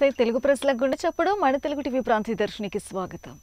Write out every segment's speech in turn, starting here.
నమస్తే తెలుగు ప్రజల గుండె చప్పుడు మన తెలుగు టీవీ ప్రాంతీయ దర్శనికి స్వాగతం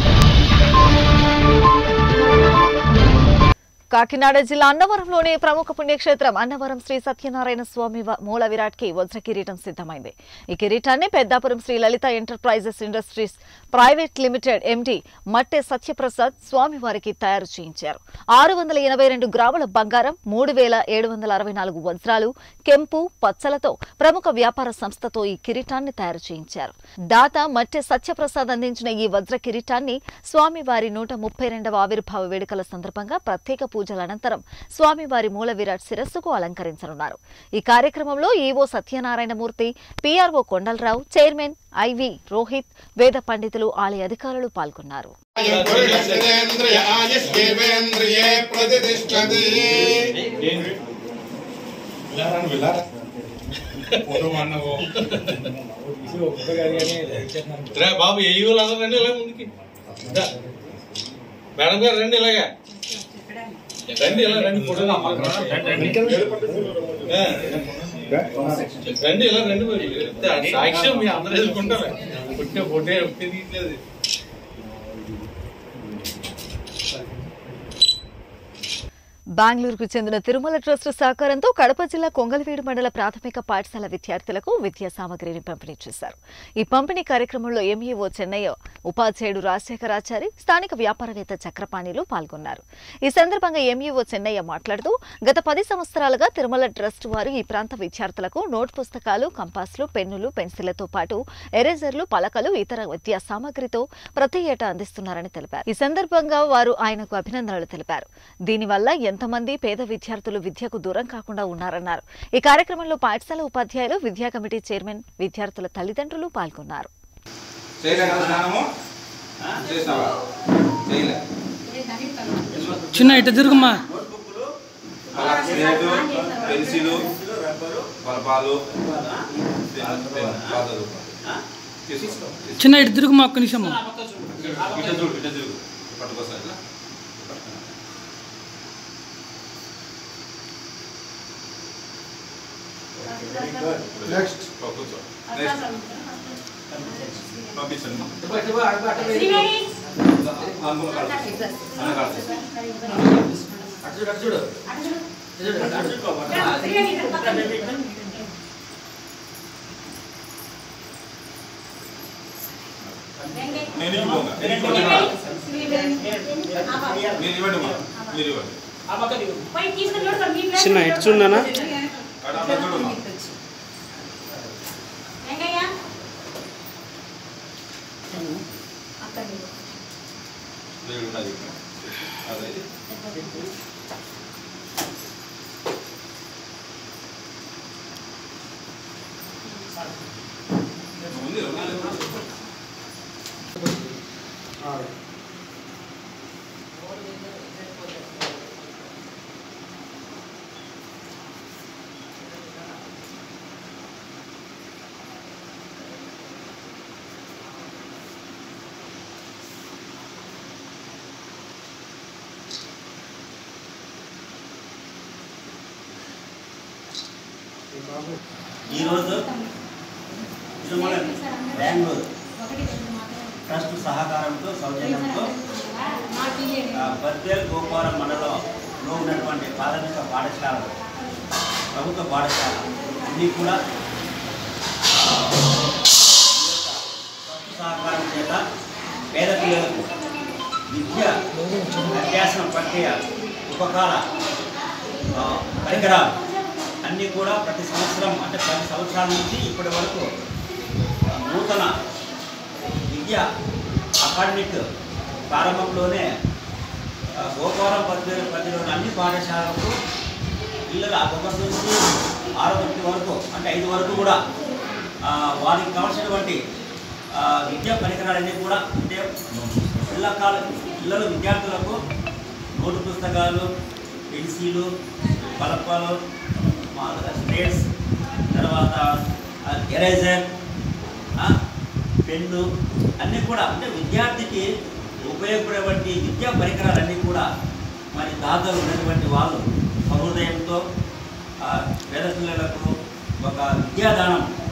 కాకినాడ జిల్లా అన్నవరంలోని ప్రముఖ పుణ్యక్షేత్రం అన్నవరం శ్రీ సత్యనారాయణ స్వామి వ- మూల విరాట్ కి వజ్ర కిరీటం సిద్ధమైంది ఈ కిరీటాన్ని Peddapuram Sri Lalitha enterprises industries private limited MD Matte Satyaprasad స్వామి వారికి తయారు చేయించారు ఆరు వందల ఎనభై రెండు గ్రాముల బంగారం మూడు వేల ఏడు వందల అరవై నాలుగు వజ్రాలు కెంపు పచ్చలతో ప్రముఖ వ్యాపార సంస్థతో ఈ కిరీటాన్ని తయారు చేయించారు దాత మట్టె సత్యప్రసాద్ అందించిన ఈ వజ్ర కిరీటాన్ని స్వామివారి నూట ముప్పై రెండవ ఆవిర్భావ వేడుకల సందర్భంగా ప్రత్యేక పూజల అనంతరం స్వామివారి మూల విరాట్ శిరస్సుకు అలంకరించనున్నారు ఈ కార్యక్రమంలో EO Satyanarayanamurthy PRO Kondalarao chairman IV Rohit వేద పండితులు ఆలయ అధికారులు పాల్గొన్నారు పురుషేంద్రియ ఆయుష్యేంద్రియే ప్రతిష్టతి రా బాబు ఏ ఊరు రండి ఇలా ముందుకి రా. మేడం గారు రండి ఇలాగా రండి ఇలా రండి ఫోటో ఆ. రండి ఇలా రండి మరి. సాక్ష్యం మీ అందరూ ఎదుర్కొంటారు పుట్టిన ఫోటో ఒకటే తీయలేదు బెంగళూరుకు చెందిన తిరుమల ట్రస్ట్ సహకారంతో కడప జిల్లా కొంగలవీడు మండల ప్రాథమిక పాఠశాల విద్యార్థులకు విద్యా సామగ్రిని పంపిణీ చేశారు ఈ పంపిణీ కార్యక్రమంలో ఎంఈఓ చెన్నయ్య ఉపాధ్యాయుడు రాజశేఖరాచారి స్థానిక వ్యాపారవేత్త చక్రపాణిలు పాల్గొన్నారు ఈ సందర్భంగా ఎంఈఓ చెన్నయ్య మాట్లాడుతూ గత పది సంవత్సరాలుగా తిరుమల ట్రస్ట్ వారు ఈ ప్రాంత విద్యార్థులకు నోట్ పుస్తకాలు కంపాస్లు పెన్నులు పెన్సిళ్లతో పాటు ఎరేజర్లు పలకలు ఇతర విద్యా సామగ్రితో ప్రతి ఏటా అందిస్తున్నారని తెలిపారు ఈ సందర్భంగా వారు ఆయనకు అభినందనలు తెలిపారు దీనివల్ల ఎంతమంది పేద విద్యార్థులు విద్యకు దూరం కాకుండా ఉన్నారన్నారు ఈ కార్యక్రమంలో పాఠశాల ఉపాధ్యాయులు విద్యా కమిటీ చైర్మన్ విద్యార్థుల తల్లిదండ్రులు పాల్గొన్నారు చేయలేదా స్నానము చేసావా చేయలే చిన్న ఇటు తిరుగుమా అలా స్లేటు పెన్సిలు బలపాలు పెన్ పెన్ పాతలు తీసుకో చిన్న ఇటు తిరుగుమా ఒక్క నిమిషం ఇట చూడు ఇట చూడు పట్టుకోసా ఇట్లా నెక్స్ట్ కూర్చో నెక్స్ట్ పంపించండి అనుకున్న కాదు అన్న కాదు నేను ఇవ్వంగా నేను ఇవ్వండి మీరు ఇవ్వండి మా మీరు ఇవ్వండి చిన్న ఇటు చూడనా అక్కడ అక్కడ చూడమ్మా దేవుడు ఉన్నది అదే ఉంది ఉంది ఈరోజు తిరుమల బెంగళూరు ట్రస్ట్ సహకారంతో సౌజన్యంతో ఆ, బద్వేల్ గోపారం మండలంలో ఉన్నటువంటి ప్రాథమిక పాఠశాలలు ప్రభుత్వ పాఠశాల ఇన్ని కూడా ఆ, ఈ యొక్క ట్రస్ట్ సహకారం చేత పేద పిల్లలకు విద్య అభ్యాసం ప్రక్రియ ఉపకార ఆ, పరికరాలు అన్నీ కూడా ప్రతి సంవత్సరం అంటే పది సంవత్సరాల నుంచి ఇప్పటి వరకు ఆ, నూతన విద్య అకాడమిక్ ప్రారంభంలోనే ఆ, గోపాలం పరిధి పరిధిలోని అన్ని పాఠశాలలకు పిల్లలు ఒకటి నుంచి ఆరో తరగతి వరకు అంటే ఐదు వరకు కూడా ఆ, వారికి కావాల్సినటువంటి ఆ, విద్యా పరికరాలన్నీ కూడా అంటే పిల్లకాల పిల్లలు విద్యార్థులకు నోటు పుస్తకాలు పెన్సిలు బలపాలు మామూలుగా స్లేట్స్ తర్వాత ఆ, ఎరేజర్ ఆ, పెన్ను అన్నీ కూడా అంటే విద్యార్థికి ఉపయోగపడేటువంటి విద్యా పరికరాలన్నీ కూడా మరి దాతలు ఉన్నటువంటి వాళ్ళు సహృదయంతో ఆ, పేద పిల్లలకు ఒక విద్యాదానం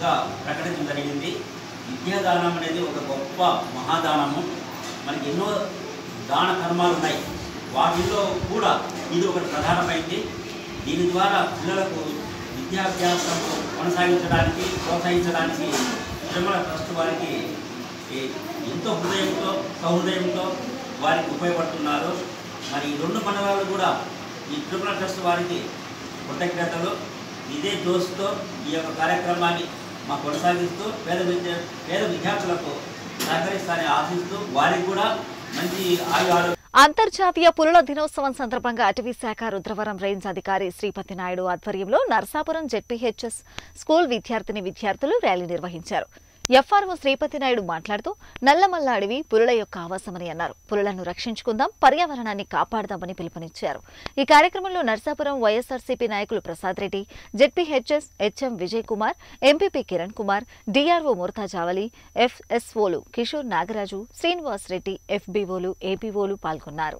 ప్రకటించడం జరిగింది విద్యాదానం అనేది ఒక గొప్ప మహాదానము మనకి ఎన్నో దాన కర్మాలు ఉన్నాయి వాటిల్లో కూడా ఇది ఒకటి ప్రధానమైంది దీని ద్వారా పిల్లలకు విద్యాభ్యాసం కొనసాగించడానికి ప్రోత్సహించడానికి తిరుమల ట్రస్ట్ వారికి ఏ- ఎంతో హృదయంతో సహృదయంతో వారికి ఉపయోగపడుతున్నారు మరి ఈ రెండు మండలాలు కూడా ఈ తిరుమల ట్రస్ట్ వారికి కృతజ్ఞతలు ఇదే జోస్తో ఈ యొక్క కార్యక్రమాన్ని మా కొనసాగిస్తూ పేద విద్య పేద విద్యార్థులకు సహకరిస్తారని ఆశిస్తూ వారికి కూడా మంచి ఆయు ఆరోగ్య అంతర్జాతీయ పులుల దినోత్సవం సందర్భంగా అటవీ శాఖ రుద్రవరం రేంజ్ అధికారి శ్రీపతి నాయుడు ఆధ్వర్యంలో నర్సాపురం జెడ్పీహెచ్ఎస్ స్కూల్ విద్యార్థిని విద్యార్థులు ర్యాలీ నిర్వహించారు ఎఫ్ఆర్ఓ శ్రీపతి నాయుడు మాట్లాడుతూ నల్లమల్ల అడవి పులుల యొక్క ఆవాసమని అన్నారు పులులను రక్షించుకుందాం పర్యావరణాన్ని కాపాడదామని పిలుపునిచ్చారు ఈ కార్యక్రమంలో నర్సాపురం వైఎస్ఆర్సీపీ నాయకులు Prasad Reddy ZPHS HM Vijay Kumar MPP Kiran Kumar DRO Murtajavali ఎఫ్ఎస్ఓలు కిషోర్ నాగరాజు శ్రీనివాస్ రెడ్డి ఎఫ్బీఓలు ఏపీఓలు పాల్గొన్నారు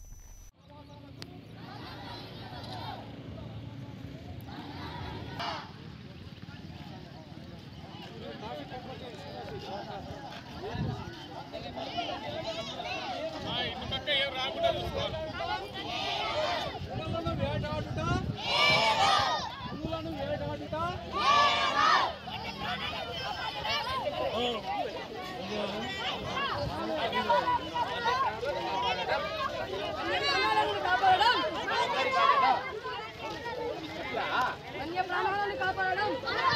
వన్యప్రాణాలను కాపాడడం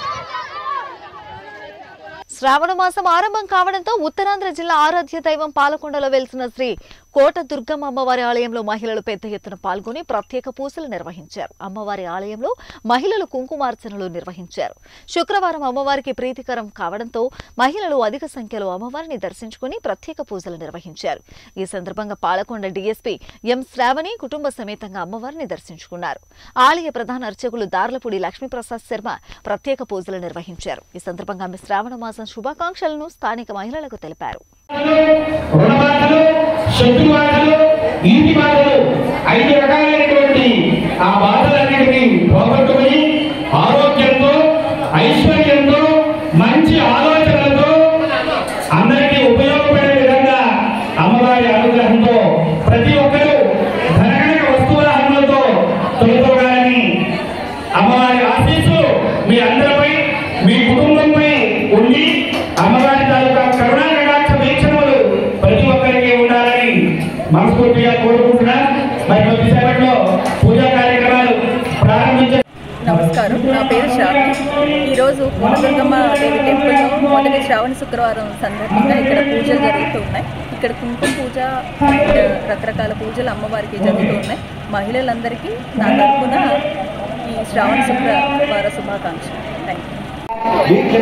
శ్రావణ మాసం ఆరంభం కావడంతో ఉత్తరాంధ్ర జిల్లా ఆరాధ్య దైవం పాలకొండలో వెలిసిన శ్రీ కోట దుర్గమ్మ అమ్మవారి ఆలయంలో మహిళలు పెద్ద ఎత్తున పాల్గొని ప్రత్యేక పూజలు నిర్వహించారు అమ్మవారి ఆలయంలో మహిళలు కుంకుమార్చనలు నిర్వహించారు శుక్రవారం అమ్మవారికి ప్రీతికరం కావడంతో మహిళలు అధిక సంఖ్యలో అమ్మవారిని దర్శించుకుని ప్రత్యేక పూజలు నిర్వహించారు ఈ సందర్భంగా పాలకొండ డీఎస్పీ ఎం శ్రావణి కుటుంబ సమేతంగా అమ్మవారిని దర్శించుకున్నారు ఆలయ ప్రధాన అర్చకులు దార్లపూడి లక్ష్మీప్రసాద్ శర్మ ప్రత్యేక పూజలు నిర్వహించారు ఈ సందర్భంగా ఆమె శ్రావణ మాసం శుభాకాంక్షలను స్థానిక మహిళలకు తెలిపారు రుణబాధలు శత్రుబాధలు ఈటి బాధలు ఐదు రకాలైనటువంటి ఆ బాధలన్నిటినీ పోగొట్టుకుని ఆరోగ్యంతో ఐశ్వర్యంతో మంచి ఆలోచనలతో అందరికీ ఉపయోగపడే విధంగా అమ్మవారి అనుగ్రహంతో ప్రతి ఒక్కరూ ధనగణక వస్తువాహనలతో తొలతోగాలని అమ్మవారి ఆశీస్సులు మీ అందరిపై మీ కుటుంబంపై ఉండి అమ్మవారి తాలూకా కరుణా కటాక్ష వీక్షణములు ప్రతి ఒక్కరికి ఉండాలని మనస్ఫూర్తిగా కోరుకుంటున్నా మరి కొద్దిసేపట్లో పూజా కార్యక్రమాలు ప్రారంభించ నమస్కారం నా పేరు శ్రావణి ఈరోజు పూర్ణదుర్గమ్మ దేవి టెంపుల్లో మొదటి శ్రావణ శుక్రవారం సందర్భంగా ఇక్కడ పూజలు జరుగుతూ ఉన్నాయి ఇక్కడ కుంకుమ పూజ అండ్ రకరకాల పూజలు అమ్మవారికి జరుగుతూ ఉన్నాయి మహిళలందరికీ నా తరఫున ఈ శ్రావణ శుక్రవార శుభాకాంక్షలు థ్యాంక్ యూ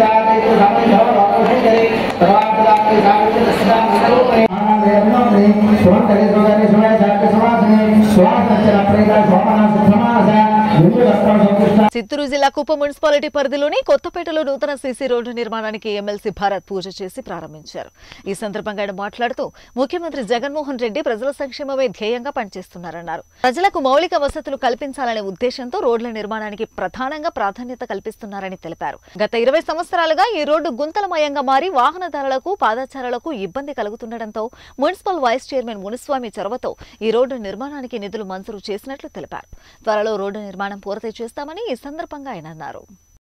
చిత్తూరు జిల్లా కుప్ప మున్సిపాలిటీ పరిధిలోని కొత్తపేటలో నూతన సీసీ రోడ్డు నిర్మాణానికి ఎమ్మెల్సీ భారత్ పూజ చేసి ప్రారంభించారు ఈ సందర్భంగా ఆయన మాట్లాడుతూ ముఖ్యమంత్రి జగన్మోహన్ రెడ్డి ప్రజల సంక్షేమమే ధ్యేయంగా పనిచేస్తున్నారన్నారు ప్రజలకు మౌలిక వసతులు కల్పించాలనే ఉద్దేశంతో రోడ్ల నిర్మాణానికి ప్రధానంగా ప్రాధాన్యత కల్పిస్తున్నారని తెలిపారు గత ఇరవై సంవత్సరాలుగా ఈ రోడ్డు గుంతలమయంగా మారి వాహనదారులకు పాదచారులకు ఇబ్బంది కలుగుతుండటంతో మున్సిపల్ వైస్ చైర్మన్ మునిస్వామి చొరవతో ఈ రోడ్డు నిర్మాణానికి నిధులు మంజూరు చేసినట్లు తెలిపారు త్వరలో రోడ్డు నిర్మాణం పూర్తి చేస్తామని ఈ సందర్భంగా ఆయన అన్నారు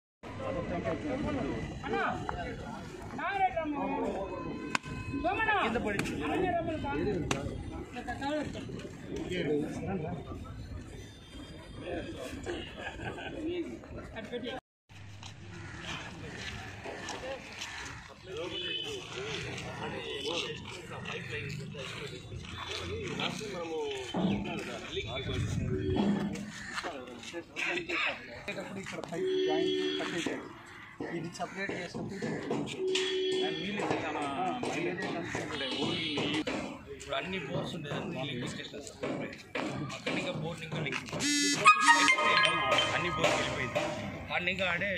ఇది సపరేట్ చేసుకుంటే ఇప్పుడు అన్ని బోర్స్ ఉండేది లింక్ చేసిన సార్ అక్కడ ఇంకా బోర్డు ఇంకా లింక్ అన్ని బోర్స్ వెళ్ళిపోయింది వాడిని ఇంకా ఆడే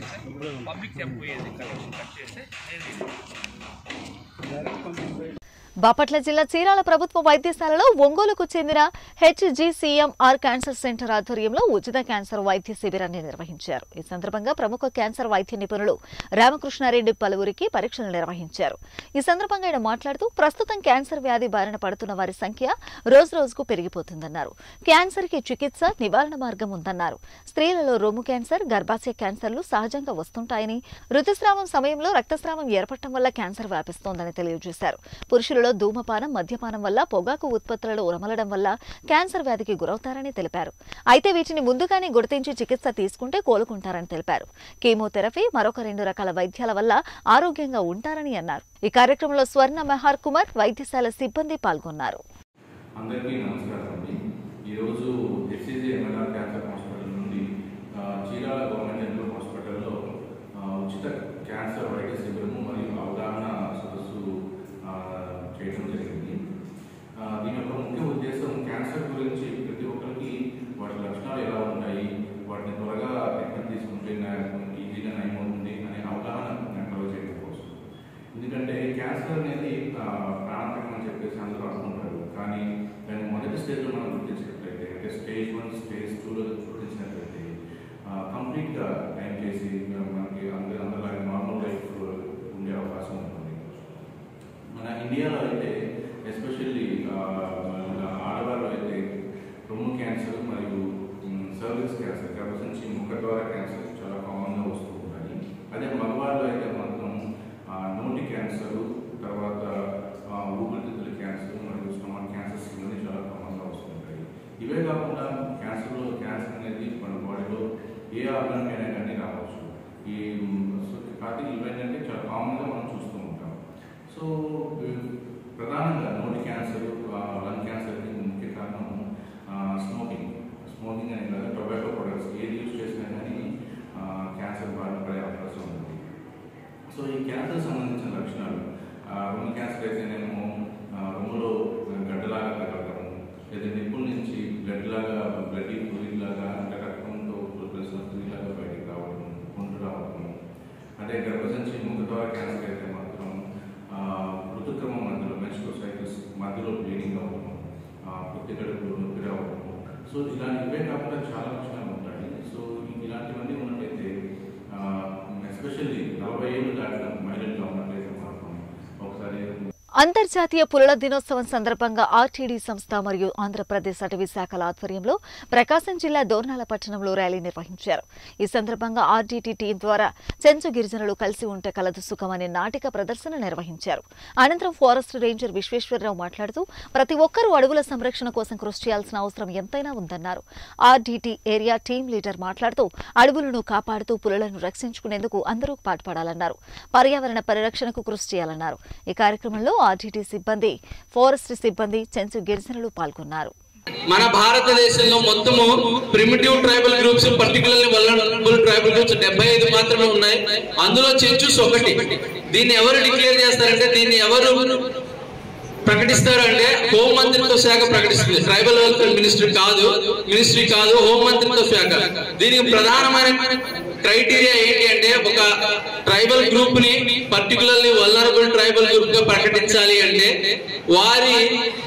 పబ్లిక్ పోయేది కనెక్షన్ కట్ చేస్తే నేను బాపట్ల జిల్లా చీరాల ప్రభుత్వ వైద్యశాలలో ఒంగోలుకు చెందిన హెచ్జిసిఎంఆర్ క్యాన్సర్ సెంటర్ ఆధ్వర్యంలో ఉచిత క్యాన్సర్ వైద్య శిబిరాన్ని నిర్వహించారు ఈ సందర్భంగా ప్రముఖ క్యాన్సర్ వైద్య నిపుణులు రామకృష్ణారెడ్డి పలువురికి పరీక్షలు నిర్వహించారు ఈ సందర్భంగా ఆయన మాట్లాడుతూ ప్రస్తుతం క్యాన్సర్ వ్యాధి బారిన పడుతున్న వారి సంఖ్య రోజు రోజుకు పెరిగిపోతుందన్నారు క్యాన్సర్ కి చికిత్స నివారణ మార్గం ఉందన్నారు స్త్రీలలో రొమ్ము క్యాన్సర్ గర్భాశయ క్యాన్సర్లు సహజంగా వస్తుంటాయని ఋతుస్రావం సమయంలో రక్తస్రావం ఏర్పడటం వల్ల క్యాన్సర్ వ్యాపిస్తోందని తెలియజేశారు పురుషులలో ధూమపానం మద్యపానం వల్ల పొగాకు ఉత్పత్తులలో ఉరమలడం వల్ల క్యాన్సర్ వ్యాధికి గురవుతారని తెలిపారు అయితే వీటిని ముందుగానే గుర్తించి చికిత్స తీసుకుంటే కోలుకుంటారని తెలిపారు కీమోథెరపీ మరొక రెండు రకాల వైద్యాల వల్ల ఆరోగ్యంగా ఉంటారని అన్నారు ఈ కార్యక్రమంలో స్వర్ణ మెహార్ కుమార్ వైద్యశాల సిబ్బంది పాల్గొన్నారు అందరికీ నమస్కారం అండి ఈరోజు ఎస్సీజీ ఎంఎల్ఆర్ క్యాన్సర్ హాస్పిటల్ నుండి ఆ, చీరాల గవర్నమెంట్ జనరల్ హాస్పిటల్లో ఆ, ఉచిత క్యాన్సర్ వైద్య శిబిరము మరియు అవగాహన సదస్సు ఆ, చేయడం జరిగింది ఆ, దీని యొక్క ముఖ్య ఉద్దేశం క్యాన్సర్ గురించి ప్రతి ఒక్కరికి వాటి లక్షణాలు ఎలా ఉంటాయి వాటిని త్వరగా ట్రీట్మెంట్ తీసుకుంటే నా- ఈజీగా నయమవుతుంది అనే అవగాహన కలుగ చేయడం కోసం ఎందుకంటే క్యాన్సర్ అనేది ఆ, ప్రాణాంతకం అని చెప్పేసి అందరూ అనుకుంటారు కానీ దాన్ని మొదటి స్టేజ్లో మనం గుర్తించినట్లయితే అంటే స్టేజ్ వన్ స్టేజ్ టూలో గుర్తించినట్లయితే కంప్లీట్గా టైం చేసి మనకి అందరి అందరిలాగా నార్మల్ లైఫ్ ఉండే అవకాశం ఉంటుంది మన ఇండియాలో అయితే ఎస్పెషల్లీ ఆడవాళ్ళు అయితే రొమ్ము క్యాన్సర్ మరియు సర్వీస్ క్యాన్సర్ గర్భసంచి ముఖ ద్వారా క్యాన్సర్ చాలా కామన్గా వస్తూ ఉంటాయి అదే మగవాళ్ళు అయితే మాత్రం ఆ, నోటి క్యాన్సర్ తర్వాత ఆ, ఊపిరితిత్తుల క్యాన్సర్ మరియు స్టమక్ క్యాన్సర్స్ ఇవన్నీ చాలా కామన్గా వస్తుంటాయి ఇవే కాకుండా క్యాన్సర్లో క్యాన్సర్ అనేది మన బాడీలో ఏ ఆర్గన్ అయినా కానీ రావచ్చు ఈ మ్, సో కాబట్టి ఇవేంటంటే చాలా కామన్గా మనం చూస్తూ ఉంటాం సో ఈ ప్రధానంగా నోటి క్యాన్సర్ లంగ్ క్యాన్సర్కి ముఖ్య కారణం స్మోకింగ్ స్మోకింగ్ అనే కాదు టొబాకో ప్రొడక్ట్స్ ఏది యూజ్ చేసినా కానీ క్యాన్సర్ బారిన పడే అవకాశం ఉంది సో ఈ క్యాన్సర్ సంబంధించిన లక్షణాలు ఆ, రొమ్ము క్యాన్సర్ అయితేనేమో ఆ, రొమ్ములో గడ్డలాగా తగలడం లేదా నిప్పుల నుంచి బ్లడ్ లాగా బ్లడ్ పూరి లాగా అంటే రక్తంతో ప్లస్ లాగా బయటికి రావడం గుంటు రావడం అదే గర్భసంచి ముఖ ద్వారా క్యాన్సర్ అయితే మాత్రం ఆ, ఋతుక్రమం మధ్యలో మెన్స్ట్రల్ సైకిల్స్ మధ్యలో బ్లీడింగ్ అవ్వడం పుత్తి గడుపులో నొప్పి రావడం సో ఇలాంటి ఇవే కాకుండా చాలా లక్షణాలు ఉంటాయి సో ఇలాంటివన్నీ ఉన్నట్టయితే ఎస్పెషల్లీ నలభై ఏళ్ళు దాటిన మహిళల్లో ఉన్నట్లయితే మాత్రం ఒకసారి అంతర్జాతీయ పులుల దినోత్సవం సందర్భంగా ఆర్టీడీ సంస్థ మరియు ఆంధ్రప్రదేశ్ అటవీ శాఖల ఆధ్వర్యంలో ప్రకాశం జిల్లా దోర్నాల పట్టణంలో ర్యాలీ నిర్వహించారు ఈ సందర్భంగా ఆర్టీటీ టీం ద్వారా చెంచు గిరిజనులు కలిసి ఉంటే కలదు సుఖం అనే నాటిక ప్రదర్శన నిర్వహించారు అనంతరం ఫారెస్ట్ రేంజర్ విశ్వేశ్వరరావు మాట్లాడుతూ ప్రతి ఒక్కరూ అడవుల సంరక్షణ కోసం కృషి చేయాల్సిన అవసరం ఎంతైనా ఉందన్నారు ఆర్డీటీ ఏరియా టీం లీడర్ మాట్లాడుతూ అడవులను కాపాడుతూ పులులను రక్షించుకునేందుకు అందరూ పాటుపడాలన్నారు పర్యావరణ పరిరక్షణకు కృషి చేయాలన్నారు ఈ కార్యక్రమంలో ఆర్టీటీ సిబ్బంది ఫారెస్ట్ సిబ్బంది చెంచు గిరిజనులు పాల్గొన్నారు మన భారతదేశంలో మొత్తము primitive tribal groups particularly vulnerable tribal groups డెబ్బై ఐదు మాత్రమే ఉన్నాయి అందులో చెంచుస్ ఒకటి దీన్ని ఎవరు డిక్లేర్ చేస్తారంటే దీన్ని ఎవరు ప్రకటిస్తారు అంటే హోం మంత్రిత్వ శాఖ ప్రకటిస్తుంది ట్రైబల్ వెల్ఫేర్ మినిస్ట్రీ కాదు మినిస్ట్రీ కాదు హోం మంత్రిత్వ శాఖ దీనికి ప్రధానమైన క్రైటీరియా ఏంటి అంటే ఒక ట్రైబల్ గ్రూప్ ని పర్టికులర్లీ వల్నరబుల్ ట్రైబల్ గ్రూప్ గా ప్రకటించాలి అంటే వారి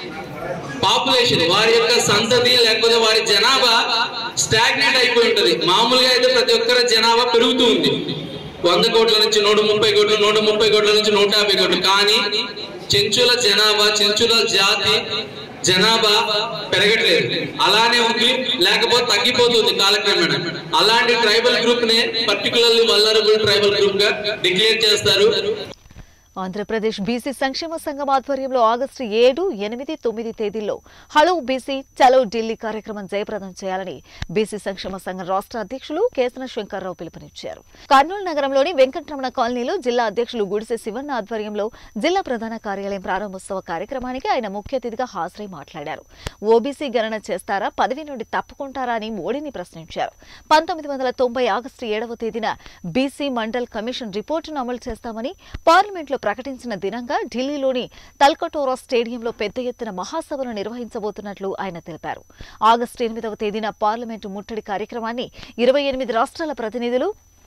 పాపులేషన్ వారి యొక్క సంతతి లేకపోతే వారి జనాభా స్టాగ్నేట్ అయిపోయి ఉంటది మామూలుగా అయితే ప్రతి ఒక్కరి జనాభా పెరుగుతూ ఉంది వంద కోట్ల నుంచి నూట ముప్పై కోట్లు నూట ముప్పై కోట్ల నుంచి నూట యాభై కోట్లు కానీ చెంచుల జనాభా చెంచుల జాతి జనాభా పెరగట్లేదు అలానే ఉంది లేకపోతే తగ్గిపోతుంది కాలక్రమేణా అలాంటి ట్రైబల్ గ్రూప్ ని పర్టికులర్లీ వల్లరబుల్ ట్రైబల్ గ్రూప్ గా డిక్లేర్ చేస్తారు ఆంధ్రప్రదేశ్ బీసీ సంక్షేమ సంఘం ఆధ్వర్యంలో ఆగస్టు ఏడు ఎనిమిది తొమ్మిది తేదీల్లో హలో బీసీ చలో ఢిల్లీ కార్యక్రమం జయప్రదం చేయాలని బీసీ సంక్షేమ సంఘం రాష్ట్ర అధ్యక్షులు కేసన శంకర్రావు పిలుపునిచ్చారు కర్నూలు నగరంలోని వెంకటరమణ కాలనీలో జిల్లా అధ్యక్షులు గుడిసె శివన్న ఆధ్వర్యంలో జిల్లా ప్రధాన కార్యాలయం ప్రారంభోత్సవ కార్యక్రమానికి ఆయన ముఖ్య అతిథిగా హాజరై మాట్లాడారు ఓబీసీ గణన చేస్తారా పదవి నుండి తప్పుకుంటారా అని మోడీని ప్రశ్నించారు పంతొమ్మిది వందల తొంభై ఆగస్టు ఏడవ తేదీన బీసీ మండల్ కమిషన్ రిపోర్టును అమలు చేస్తామని పార్లమెంట్లో ప్రకటించిన దినంగా ఢిల్లీలోని తల్కటోరా స్టేడియంలో పెద్ద ఎత్తున మహాసభను నిర్వహించబోతున్నట్లు ఆయన తెలిపారు ఆగస్టు ఎనిమిదవ తేదీన పార్లమెంటు ముట్టడి కార్యక్రమాన్ని ఇరవై ఎనిమిది రాష్ట్రాల ప్రతినిధులు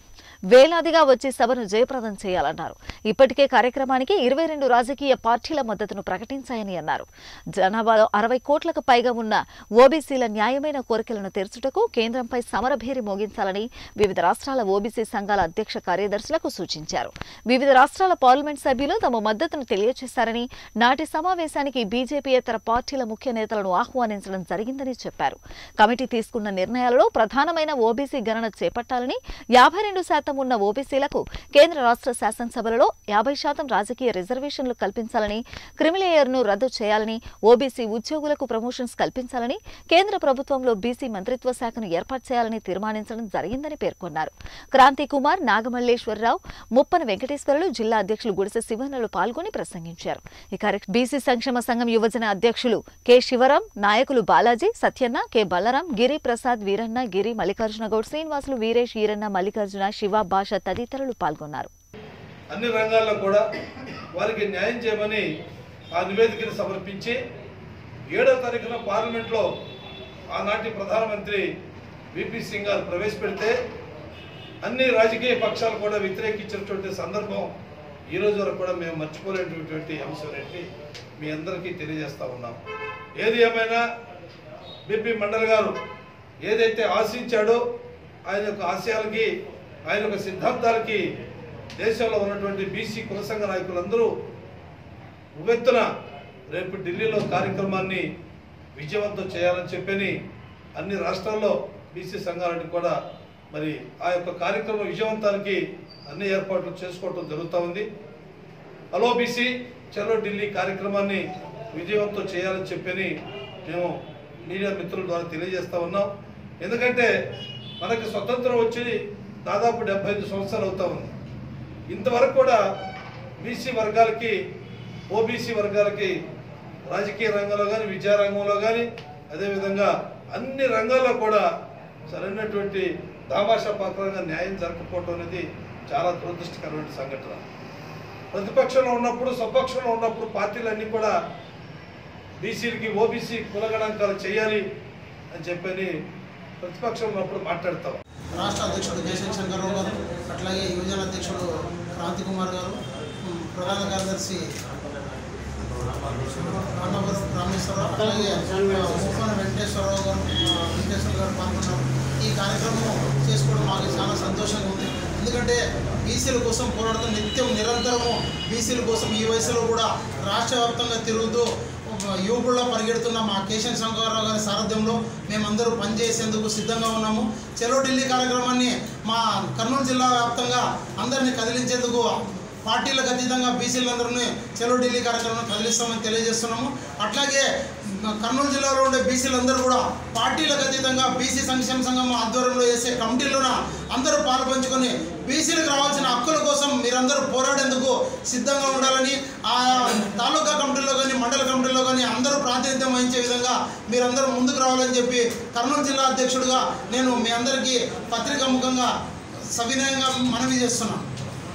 వేలాదిగా వచ్చి సభను జయప్రదం చేయాలన్నారు ఇప్పటికే కార్యక్రమానికి ఇరవై రెండు రాజకీయ పార్టీల మద్దతును ప్రకటించాయని అన్నారు జనాభాలో అరవై కోట్లకు పైగా ఉన్న ఓబీసీల న్యాయమైన కోరికలను తీర్చుటకు కేంద్రంపై సమరభేరి మోగించాలని వివిధ రాష్ట్రాల ఓబీసీ సంఘాల అధ్యక్ష కార్యదర్శులకు సూచించారు వివిధ రాష్ట్రాల పార్లమెంట్ సభ్యులు తమ మద్దతును తెలియజేశారని నాటి సమావేశానికి బీజేపీయేతర పార్టీల ముఖ్య నేతలను ఆహ్వానించడం జరిగిందని చెప్పారు కమిటీ తీసుకున్న నిర్ణయాలలో ప్రధానమైన ఓబీసీ గణన చేపట్టాలని యాభై రెండు శాతం ఉన్న ఓబీసీలకు కేంద్ర రాష్ట్ర శాసనసభలలో యాభై శాతం రాజకీయ రిజర్వేషన్లు కల్పించాలని క్రిమిలేయర్ను రద్దు చేయాలని ఓబీసీ ఉద్యోగులకు ప్రమోషన్స్ కల్పించాలని కేంద్ర ప్రభుత్వంలో బీసీ మంత్రిత్వ శాఖను ఏర్పాటు చేయాలని తీర్మానించడం జరిగిందని పేర్కొన్నారు క్రాంతి కుమార్ నాగమల్లేశ్వరరావు ముప్పన వెంకటేశ్వరులు జిల్లా అధ్యక్షులు గుడిసె శివన్నలు పాల్గొని ప్రసంగించారు ఈ కార్యక్రమం బీసీ సంక్షేమ సంఘం యువజన అధ్యక్షులు కె శివరాం నాయకులు బాలాజీ సత్యన్న కె బలరాం గిరి ప్రసాద్ వీరన్న గిరి మల్లికార్జున గౌడ్ శ్రీనివాసులు వీరేష్ ఈరన్న మల్లికార్జున శివ భాష తదితరులు పాల్గొన్నారు అన్ని రంగాల్లో కూడా వారికి న్యాయం చేయమని ఆ నివేదికను సమర్పించి ఏడో తారీఖున పార్లమెంట్లో ఆనాటి ప్రధానమంత్రి విపి సింగ్ గారు ప్రవేశపెడితే అన్ని రాజకీయ పక్షాలు కూడా వ్యతిరేకించినటువంటి సందర్భం ఈ రోజు వరకు కూడా మేము మర్చిపోలేనటువంటి అంశం ఏంటి మీ అందరికీ తెలియజేస్తా ఉన్నాం ఏది ఏమైనా బిపి మండల్ గారు ఏదైతే ఆశించాడో ఆయన యొక్క ఆశయాలకి ఆయన యొక్క సిద్ధాంతాలకి దేశంలో ఉన్నటువంటి బీసీ కుల సంఘ నాయకులందరూ ఉవ్వెత్తున రేపు ఢిల్లీలో కార్యక్రమాన్ని విజయవంతం చేయాలని చెప్పని అన్ని రాష్ట్రాల్లో బీసీ సంఘాలని కూడా మరి ఆ యొక్క కార్యక్రమం విజయవంతానికి అన్ని ఏర్పాట్లు చేసుకోవటం జరుగుతూ ఉంది హలో బీసీ చలో ఢిల్లీ కార్యక్రమాన్ని విజయవంతం చేయాలని చెప్పని మేము మీడియా మిత్రుల ద్వారా తెలియజేస్తా ఉన్నాం ఎందుకంటే మనకి స్వతంత్రం వచ్చి దాదాపు డెబ్బై ఐదు సంవత్సరాలు అవుతా ఉంది ఇంతవరకు కూడా బీసీ వర్గాలకి ఓబీసీ వర్గాలకి రాజకీయ రంగంలో కానీ విద్యా రంగంలో కానీ అదేవిధంగా అన్ని రంగాల్లో కూడా సరైనటువంటి దామాషా పాత్రంగా న్యాయం జరగకపోవటం అనేది చాలా దురదృష్టకరమైన సంఘటన ప్రతిపక్షంలో ఉన్నప్పుడు స్వపక్షంలో ఉన్నప్పుడు పార్టీలన్నీ కూడా బీసీలకి ఓబీసీ కులగణాంకాలు చేయాలి అని చెప్పని ప్రతిపక్షంలో ఉన్నప్పుడు మాట్లాడతాం రాష్ట్ర అధ్యక్షుడు జయశంకర్ శంకర్రావు గారు అట్లాగే యువజన అధ్యక్షుడు క్రాంతి కుమార్ గారు ఉమ్, ప్రధాన కార్యదర్శి అన్నవరం రామేశ్వరరావు అలాగే ముప్పన వెంకటేశ్వరరావు గారు ఆ, వెంకటేశ్వర గారు పాల్గొన్నారు ఈ కార్యక్రమం చేసుకోవడం మాకు చాలా సంతోషంగా ఉంది ఎందుకంటే బీసీల కోసం పోరాడుతూ నిత్యం నిరంతరము బీసీల కోసం ఈ వయసులో కూడా రాష్ట్ర వ్యాప్తంగా తిరుగుతూ యువకుల్లో పరిగెడుతున్న మా కేశవ శంకరరావు గారి సారథ్యంలో మేమందరూ పనిచేసేందుకు సిద్ధంగా ఉన్నాము చెలో ఢిల్లీ కార్యక్రమాన్ని మా కర్నూలు జిల్లా వ్యాప్తంగా అందరినీ కదిలించేందుకు పార్టీలకు అతీతంగా బీసీలందరినీ చెలో ఢిల్లీ కార్యక్రమం కదిలిస్తామని తెలియజేస్తున్నాము అట్లాగే మ, కర్నూలు జిల్లాలో ఉండే బీసీలందరూ కూడా పార్టీలకు అతీతంగా బీసీ సంక్షేమ సంఘం ఆధ్వర్యంలో చేసే కమిటీలోన అందరూ పాల్పంచుకొని బీసీలకు రావాల్సిన హక్కుల కోసం మీరందరూ పోరాడేందుకు సిద్ధంగా ఉండాలని ఆ తాలూకా కమిటీలో కానీ మండల కమిటీలో కానీ అందరూ ప్రాతినిధ్యం వహించే విధంగా మీరందరూ ముందుకు రావాలని చెప్పి కర్నూలు జిల్లా అధ్యక్షుడిగా నేను మీ అందరికీ పత్రికాముఖంగా సవినయంగా మనవి చేస్తున్నాను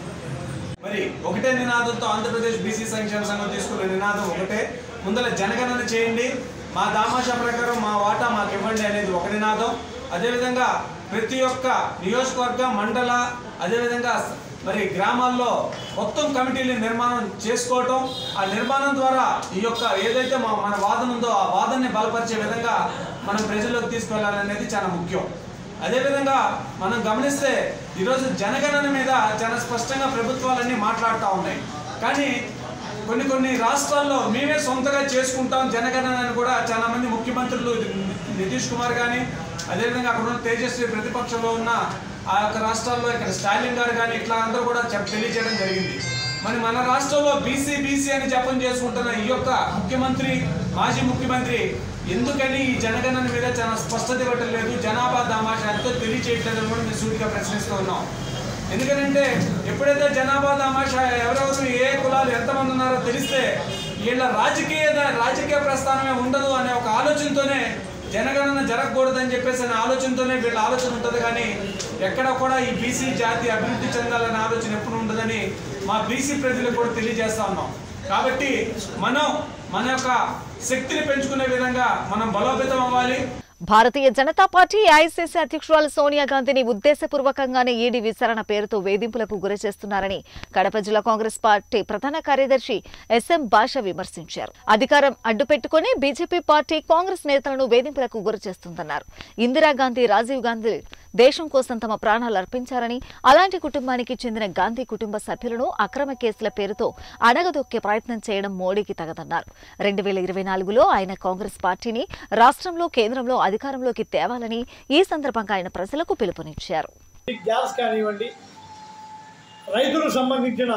మరి ఒకటే నినాదంతో ఆంధ్రప్రదేశ్ బీసీ సంక్షేమ సంఘం తీసుకున్న నినాదం ఒకటే ముందర జనగణన చేయండి మా దామాషా ప్రకారం మా వాటా మాకు ఇవ్వండి అనేది ఒక నినాదం అదేవిధంగా ప్రతి ఒక్క నియోజకవర్గ మండల అదేవిధంగా మరి గ్రామాల్లో మొత్తం కమిటీలు నిర్మాణం చేసుకోవటం ఆ నిర్మాణం ద్వారా ఈ యొక్క ఏదైతే మా మన వాదన ఉందో ఆ వాదనని బలపరిచే విధంగా మనం ప్రజల్లోకి తీసుకెళ్లాలనేది చాలా ముఖ్యం అదేవిధంగా మనం గమనిస్తే ఈరోజు జనగణన మీద చాలా స్పష్టంగా ప్రభుత్వాలన్నీ మాట్లాడుతూ ఉన్నాయి కానీ కొన్ని కొన్ని రాష్ట్రాల్లో మేమే సొంతగా చేసుకుంటాం జనగణన అని కూడా చాలా మంది ముఖ్యమంత్రులు నితీష్ కుమార్ కానీ అదేవిధంగా అక్కడ ఉన్న తేజస్వి ప్రతిపక్షంలో ఉన్న ఆ యొక్క రాష్ట్రాల్లో ఇక్కడ స్టాలిన్ గారు కానీ ఇట్లా అందరూ కూడా చెప్ తెలియజేయడం జరిగింది మరి మన రాష్ట్రంలో బీసీ బీసీ అని జపం చేసుకుంటున్న ఈ యొక్క ముఖ్యమంత్రి మాజీ ముఖ్యమంత్రి ఎందుకని ఈ జనగణన మీద చాలా స్పష్టత ఇవ్వటం లేదు జనాభా దామాషా ఎంతో తెలియచేయట్లేదు అని కూడా మేము సూటిగా ప్రశ్నిస్తూ ఉన్నాం ఎందుకంటే ఎప్పుడైతే జనాభా దామాషా ఎవరెవరు ఏ కులాలు ఎంతమంది ఉన్నారో తెలిస్తే వీళ్ళ రాజకీయ రాజకీయ ప్రస్థానమే ఉండదు అనే ఒక ఆలోచనతోనే జనగణన జరగకూడదని చెప్పేసి అనే ఆలోచనతోనే వీళ్ళ ఆలోచన ఉంటుంది కానీ ఎక్కడ కూడా ఈ బీసీ జాతి అభివృద్ధి చెందాలనే ఆలోచన ఎప్పుడు ఉండదని మా బీసీ ప్రజలకు కూడా తెలియజేస్తా ఉన్నాం కాబట్టి మనం మన యొక్క శక్తిని పెంచుకునే విధంగా మనం బలోపేతం అవ్వాలి భారతీయ జనతా పార్టీ ఏఐసీసీ అధ్యక్షురాలు సోనియా గాంధీని ఉద్దేశపూర్వకంగానే ఈడీ విచారణ పేరుతో వేధింపులకు గురి చేస్తున్నారని కడప జిల్లా కాంగ్రెస్ పార్టీ ప్రధాన కార్యదర్శి ఎస్ఎం భాష విమర్శించారు అధికారం అడ్డుపెట్టుకుని బీజేపీ పార్టీ కాంగ్రెస్ నేతలను వేధింపులకు గురి చేస్తుందన్నారు ఇందిరాగాంధీ రాజీవ్ గాంధీ దేశం కోసం తమ ప్రాణాలు అర్పించారని అలాంటి కుటుంబానికి చెందిన గాంధీ కుటుంబ సభ్యులను అక్రమ కేసుల పేరుతో అణగదొక్కే ప్రయత్నం చేయడం మోడీకి తగదన్నారు రెండు వేల ఇరవై నాలుగులో ఆయన కాంగ్రెస్ పార్టీని రాష్ట్రంలో కేంద్రంలో అధికారంలోకి తేవాలని ఈ సందర్భంగా ఆయన ప్రజలకు పిలుపునిచ్చారు గ్యాస్ కానివ్వండి రైతులకు సంబంధించిన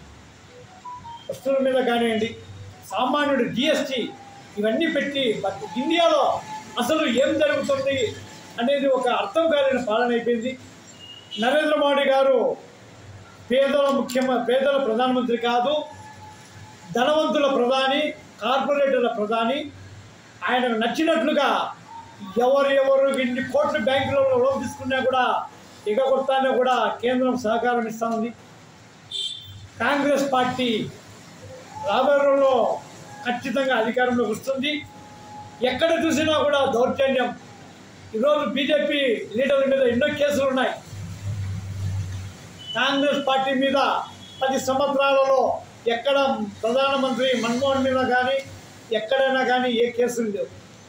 వస్తువుల మీద కానివ్వండి సామాన్యుడు జిఎస్టీ ఇవన్నీ పెట్టి బట్ ఇండియాలో అసలు ఏం జరుగుతుంది అనేది ఒక అర్థం కాలేని పాలన అయిపోయింది నరేంద్ర మోడీ గారు పేదల ముఖ్యమ పేదల ప్రధానమంత్రి కాదు ధనవంతుల ప్రధాని కార్పొరేటర్ల ప్రధాని ఆయనకు నచ్చినట్లుగా ఎవరు ఎవరు ఇన్ని కోట్ల బ్యాంకులలో లోన్ తీసుకున్నా కూడా ఎగగొట్టానే కూడా కేంద్రం సహకారం ఇస్తూ ఉంది కాంగ్రెస్ పార్టీ రాబోయే రోజుల్లో ఖచ్చితంగా అధికారంలోకి వస్తుంది ఎక్కడ చూసినా కూడా దౌర్జన్యం ఈరోజు బీజేపీ లీడర్ల మీద ఎన్నో కేసులు ఉన్నాయి కాంగ్రెస్ పార్టీ మీద పది సంవత్సరాలలో ఎక్కడ ప్రధానమంత్రి మన్మోహన్ మీద కానీ ఎక్కడైనా కానీ ఏ కేసులు లేవు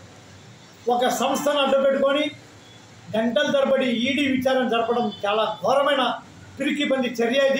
ఒక సంస్థను అడ్డుపెట్టుకొని గంటల తరబడి ఈడీ విచారణ జరపడం చాలా ఘోరమైన పిరికిబంది చర్య ఇది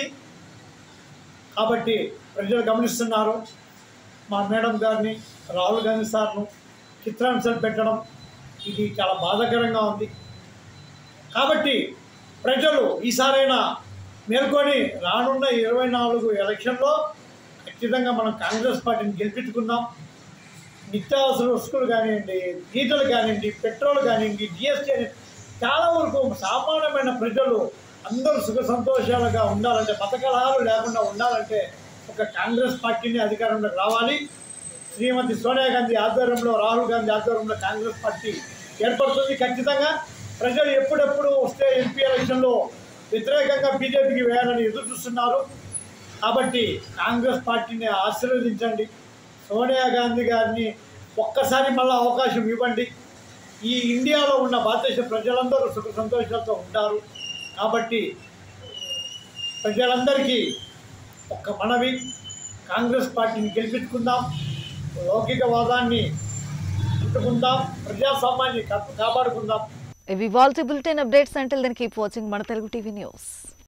కాబట్టి ప్రజలు గమనిస్తున్నారు మా మేడం గారిని రాహుల్ గాంధీ సార్ను చిత్రాంశాలు పెట్టడం ఇది చాలా బాధాకరంగా ఉంది కాబట్టి ప్రజలు ఈసారైనా మేల్కొని రానున్న ఇరవై నాలుగు ఎలక్షన్లో ఖచ్చితంగా మనం కాంగ్రెస్ పార్టీని గెలిపించుకుందాం నిత్యావసర వస్తువులు కానివ్వండి డీజిల్ కానివ్వండి పెట్రోల్ కానివ్వండి జిఎస్టీ అని చాలా వరకు సామాన్యమైన ప్రజలు అందరూ సుఖ సంతోషాలుగా ఉండాలంటే పథకాలు లేకుండా ఉండాలంటే ఒక కాంగ్రెస్ పార్టీని అధికారంలోకి రావాలి శ్రీమతి సోనియా గాంధీ ఆధ్వర్యంలో రాహుల్ గాంధీ ఆధ్వర్యంలో కాంగ్రెస్ పార్టీ ఏర్పడుతుంది ఖచ్చితంగా ప్రజలు ఎప్పుడెప్పుడు వస్తే ఎంపీ ఎలక్షన్లో వ్యతిరేకంగా బీజేపీకి వేయాలని ఎదురు చూస్తున్నారు కాబట్టి కాంగ్రెస్ పార్టీని ఆశీర్వదించండి సోనియా గాంధీ గారిని ఒక్కసారి మళ్ళీ అవకాశం ఇవ్వండి ఈ ఇండియాలో ఉన్న భారతదేశ ప్రజలందరూ సుఖ సంతోషాలతో ఉంటారు కాబట్టి ప్రజలందరికీ ఒక్క మనవి కాంగ్రెస్ పార్టీని గెలిపించుకుందాం లౌకికవాదాన్ని చుట్టుకుందాం ప్రజాస్వామ్యాన్ని కా- కాపాడుకుందాం ఇవి వాల్టీ బులెటిన్ అప్డేట్స్ అంటే దెన్ కీప్ వాచింగ్ మన తెలుగు టీవీ న్యూస్